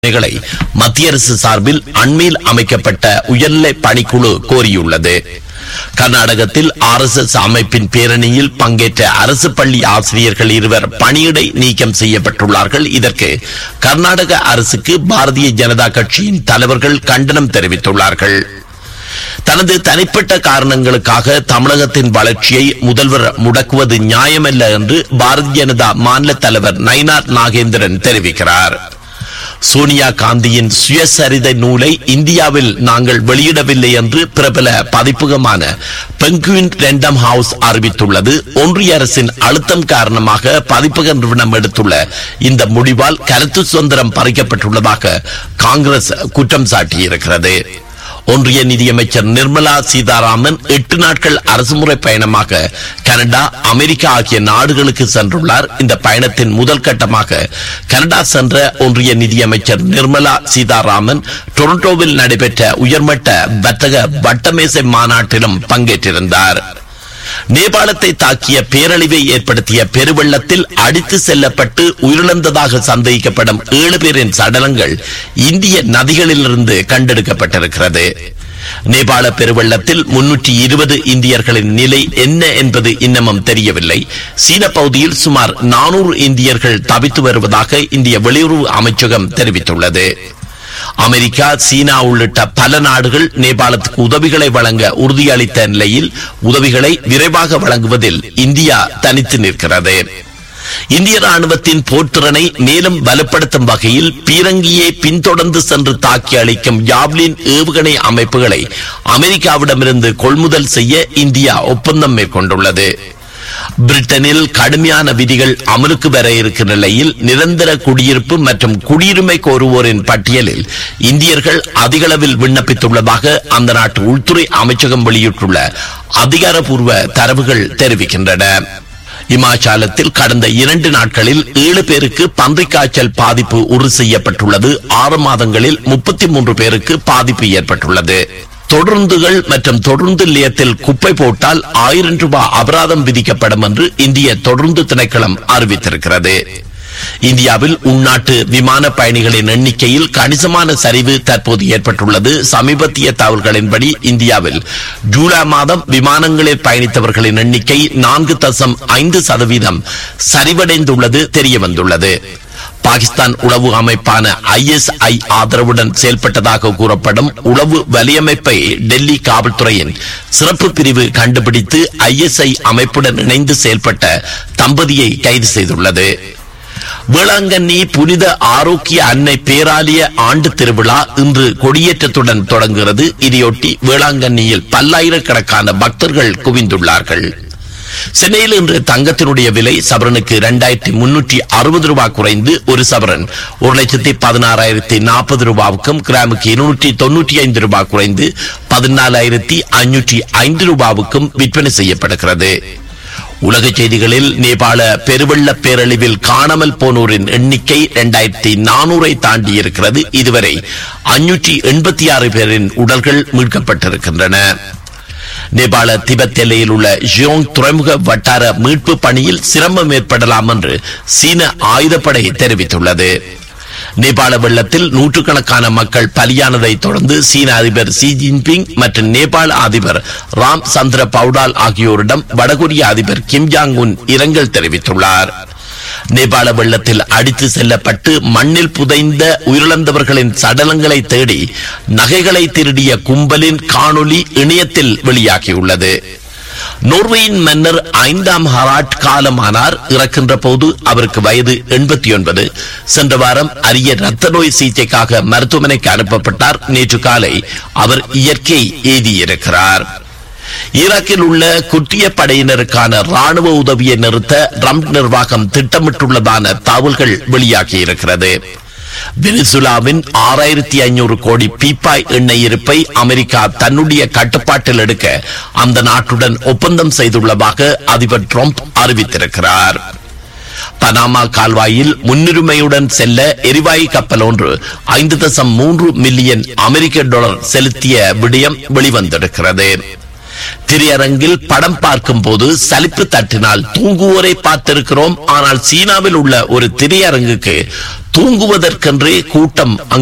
களை மத்திய அரசு சார்பில் அண்மையில் அமைக்கப்பட்ட உயர்நிலை பணிக்குழு கோரியுள்ளது கர்நாடகத்தில் ஆர் எஸ் எஸ் அமைப்பின் பேரணியில் பங்கேற்ற அரசு பள்ளி ஆசிரியர்கள் இருவர் பணியிடை நீக்கம் செய்யப்பட்டுள்ளார்கள் இதற்கு கர்நாடக அரசுக்கு பாரதிய ஜனதா கட்சியின் தலைவர்கள் கண்டனம் தெரிவித்துள்ளார்கள் தனது தனிப்பட்ட காரணங்களுக்காக தமிழகத்தின் வளர்ச்சியை முதல்வர் முடக்குவது நியாயமல்ல என்று பாரதிய ஜனதா மாநில தலைவர் நயினார் நாகேந்திரன் தெரிவிக்கிறார் சோனியா காந்தியின் சுயசரிதை நூலை இந்தியாவில் நாங்கள் வெளியிடவில்லை என்று பிரபல பதிப்பகமான பெங்குயின் ரெண்டம் ஹவுஸ் அறிவித்துள்ளது ஒன்றிய அரசின் அழுத்தம் காரணமாக பதிப்பக நிறுவனம் எடுத்துள்ள இந்த முடிவால் கருத்து சுதந்திரம் பறிக்கப்பட்டுள்ளதாக காங்கிரஸ் குற்றம் சாட்டியிருக்கிறது ஒன்றிய நிதியமைச்சர் நிர்மலா சீதாராமன் எட்டு நாட்கள் அரசுமுறை பயணமாக கனடா அமெரிக்கா ஆகிய நாடுகளுக்கு சென்றுள்ளார் இந்த பயணத்தின் முதல் கட்டமாக கனடா சென்ற ஒன்றிய நிதியமைச்சர் நிர்மலா சீதாராமன் டொரண்டோவில் நடைபெற்ற உயர்மட்ட வர்த்தக வட்டமேசை மாநாட்டிலும் பங்கேற்றிருந்தார் நேபாளத்தை தாக்கிய பேரழிவை ஏற்படுத்திய பெருவெள்ளத்தில் அடித்து செல்லப்பட்டு உயிரிழந்ததாக சந்தேகிக்கப்படும் ஏழு பேரின் சடலங்கள் இந்திய நதிகளிலிருந்து கண்டெடுக்கப்பட்டிருக்கிறது நேபாள பெருவெள்ளத்தில் முன்னூற்றி இருபது இந்தியர்களின் நிலை என்ன என்பது இன்னமும் தெரியவில்லை சீன பகுதியில் சுமார் நானூறு இந்தியர்கள் தவித்து வருவதாக இந்திய வெளியுறவு அமைச்சகம் தெரிவித்துள்ளது அமெரிக்கா சீனா உள்ளிட்ட பல நாடுகள் நேபாளத்துக்கு உதவிகளை வழங்க உறுதியளித்த நிலையில் உதவிகளை விரைவாக வழங்குவதில் இந்தியா தனித்து நிற்கிறது இந்திய ராணுவத்தின் போர்த்திறனை மேலும் பலப்படுத்தும் வகையில் பீரங்கியை பின்தொடர்ந்து சென்று தாக்கி அளிக்கும் யாவ்லின் ஏவுகணை அமைப்புகளை அமெரிக்காவிடமிருந்து கொள்முதல் செய்ய இந்தியா ஒப்பந்தம் மேற்கொண்டுள்ளது பிரிட்டனில் கடுமையான விதிகள் அமலுக்கு வர இருக்கிற நிலையில் நிரந்தர குடியிருப்பு மற்றும் குடியுரிமை கோருவோரின் பட்டியலில் இந்தியர்கள் அதிகளவில் விண்ணப்பித்துள்ளதாக அந்த நாட்டு உள்துறை அமைச்சகம் வெளியிட்டுள்ள அதிகாரப்பூர்வ தரவுகள் தெரிவிக்கின்றன இமாச்சலத்தில் கடந்த இரண்டு நாட்களில் ஏழு பேருக்கு பன்றிக் காய்ச்சல் பாதிப்பு உறுதி செய்யப்பட்டுள்ளது ஆறு மாதங்களில் முப்பத்தி மூன்று பேருக்கு பாதிப்பு ஏற்பட்டுள்ளது தொடர்ந்துகள் மற்றும் தொடர்ந்து நிலையத்தில் குப்பை போட்டால் ஆயிரம் ரூபாய் அபராதம் விதிக்கப்படும் என்று இந்திய தொடர்ந்து திணைக்களம் அறிவித்திருக்கிறது இந்தியாவில் உள்நாட்டு விமான பயணிகளின் எண்ணிக்கையில் கணிசமான சரிவு தற்போது ஏற்பட்டுள்ளது சமீபத்திய தகவல்களின்படி இந்தியாவில் ஜூலை மாதம் விமானங்களில் பயணித்தவர்களின் எண்ணிக்கை நான்கு தசம் ஐந்து சதவீதம் சரிவடைந்துள்ளது தெரியவந்துள்ளது பாகிஸ்தான் உளவு அமைப்பான ஐஎஸ்ஐ ஆதரவுடன் செயல்பட்டதாக கூறப்படும் உளவு வலியமைப்பை டெல்லி காவல்துறையின் சிறப்பு பிரிவு கண்டுபிடித்து ஐஎஸ்ஐ அமைப்புடன் இணைந்து செயல்பட்ட தம்பதியை கைது செய்துள்ளது வேளாங்கண்ணி புனித ஆரோக்கிய அன்னை பேராலய ஆண்டு திருவிழா இன்று கொடியேற்றத்துடன் தொடங்குகிறது இதையொட்டி வேளாங்கண்ணியில் பல்லாயிரக்கணக்கான பக்தர்கள் குவிந்துள்ளார்கள் சென்னையில் இன்று தங்கத்தினுடைய விலை சவரனுக்கு இரண்டாயிரத்தி முன்னூற்றி அறுபது ரூபாய் குறைந்து ஒரு சவரன் ஒரு லட்சத்தி பதினாறாயிரத்தி நாற்பது ரூபாவுக்கும் கிராமுக்கு இருநூற்றி தொன்னூற்றி ஐந்து ரூபாய் குறைந்து பதினாலாயிரத்தி ஐநூற்றி ஐந்து ரூபாவுக்கும் விற்பனை செய்யப்படுகிறது உலக செய்திகளில் நேபாள பெருவெள்ள பேரழிவில் காணாமல் போனோரின் எண்ணிக்கை இரண்டாயிரத்தி நானூறை தாண்டி இருக்கிறது இதுவரை அஞ்சூற்றி எண்பத்தி ஆறு பேரின் உடல்கள் மீட்கப்பட்டிருக்கின்றன நேபாள திபெத் எல்லையில் உள்ள ஜியோங் துறைமுக வட்டார மீட்பு பணியில் சிரமம் ஏற்படலாம் என்று சீன ஆயுதப்படை தெரிவித்துள்ளது நேபாள வெள்ளத்தில் நூற்றுக்கணக்கான மக்கள் பலியானதை தொடர்ந்து சீன அதிபர் ஷி ஜின்பிங் மற்றும் நேபாள அதிபர் ராம் சந்திர பவுடால் ஆகியோரிடம் வடகொரிய அதிபர் கிம் ஜாங் உன் இரங்கல் தெரிவித்துள்ளார் நேபாள வெள்ளத்தில் அடித்து செல்லப்பட்டு மண்ணில் புதைந்த உயிரிழந்தவர்களின் சடலங்களை தேடி நகைகளை திருடிய கும்பலின் காணொளி இணையத்தில் வெளியாகியுள்ளது நோர்வேயின் மன்னர் ஐந்தாம் ஹராட் காலமானார் இறக்கின்ற போது அவருக்கு வயது எண்பத்தி ஒன்பது சென்ற வாரம் அரிய ரத்த நோய் சிகிச்சைக்காக மருத்துவமனைக்கு அனுப்பப்பட்டார் நேற்று காலை அவர் இயற்கை எய்தியிருக்கிறார் ஈராக்கில் உள்ள குற்றிய படையினருக்கான ராணுவ உதவியை நிறுத்த ட்ரம்ப் நிர்வாகம் திட்டமிட்டுள்ளதான தகவல்கள் வெளியாகியிருக்கிறது வெனிசுலாவின் ஆறாயிரத்தி ஐநூறு கோடி பீப்பாய் எண்ணெய் இருப்பை அமெரிக்கா தன்னுடைய கட்டுப்பாட்டில் எடுக்க அந்த நாட்டுடன் ஒப்பந்தம் செய்துள்ளதாக அதிபர் ட்ரம்ப் அறிவித்திருக்கிறார் பனாமா கால்வாயில் முன்னுரிமையுடன் செல்ல எரிவாயு கப்பல் ஒன்று ஐந்து தசம் மூன்று மில்லியன் அமெரிக்க டாலர் செலுத்திய விடயம் வெளிவந்திருக்கிறது திரையரங்கில் படம் பார்க்கும் போது சலிப்பு தட்டினால் தூங்குவோரை பார்த்திருக்கிறோம் ஆனால் சீனாவில் உள்ள ஒரு திரையரங்குக்கு தூங்குவதற்கென்றே கூட்டம்